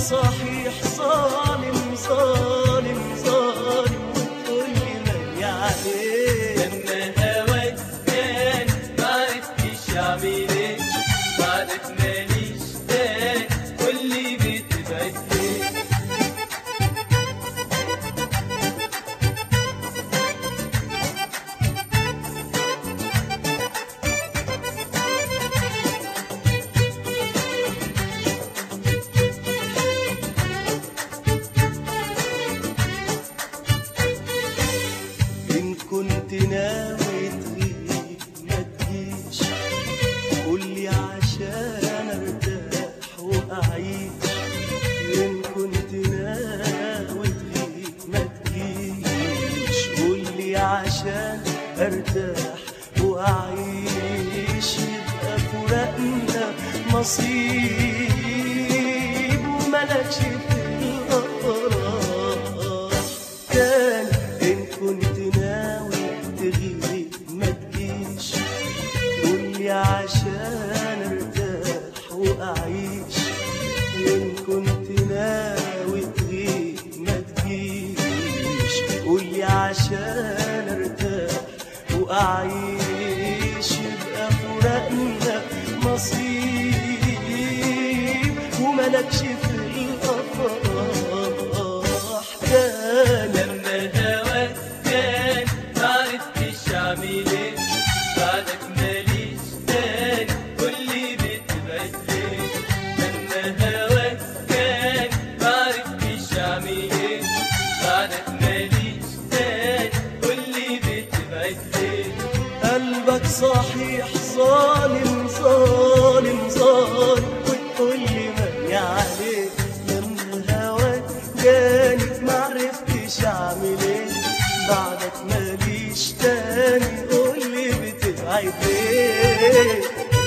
صحيح ظالم ظالم ظالم وتقول لي من عليه لما هواك كان معرفتش اعمل ايه بعدك ماليش تاني واللي بتبعد ليه إن كنت ناوي تغيب ما تجيش قولي عشان ارتاح واعيش إن كنت ناوي تغيب ما تجيش قولي عشان ارتاح واعيش يبقى فراقنا نصيب وملكش في الأفراح كان إن كنت ناوي تغيب ما تجيش قولي عشان ارتاح واعيش إن كنت ناوي تغيب ما تجيش قولي عشان ارتاح واعيش يبقى فراقنا نصيب وملكش في الافراح كان لما هواك كان معرفتش اعمل ايه بعدك ماليش تاني واللي بتبعد ليه لما هواك كان معرفتش اعمل ايه بعدك ماليش تاني واللي بتبعد ليه قلبك صحيح ظالم ظالم ظالم وتقول لي ماني عليك لما هواك جاني معرفتش اعمل ايه بعدك ماليش تاني قول لي بتبعد ليه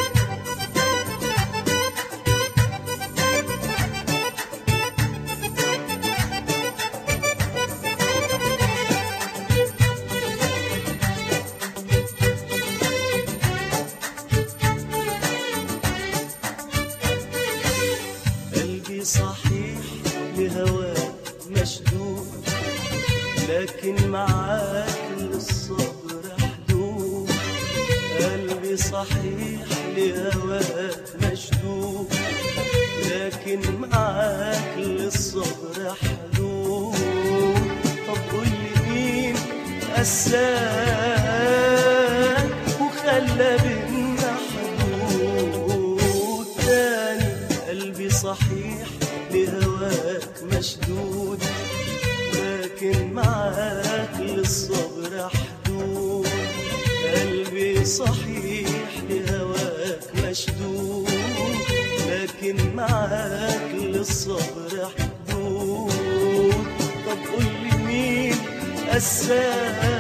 قلبي صحيح لهواك مشدود لكن معاك للصبر حدود قلبي صحيح لهواك مشدود لكن معاك للصبر حدود طب قول لي مين قساك وخلى بينا حدود تاني قلبي صحيح لهواك مشدود لكن معاك للصبر حدود قلبي صحيح لهواك مشدود لكن معاك للصبر حدود طب قول لي مين قساك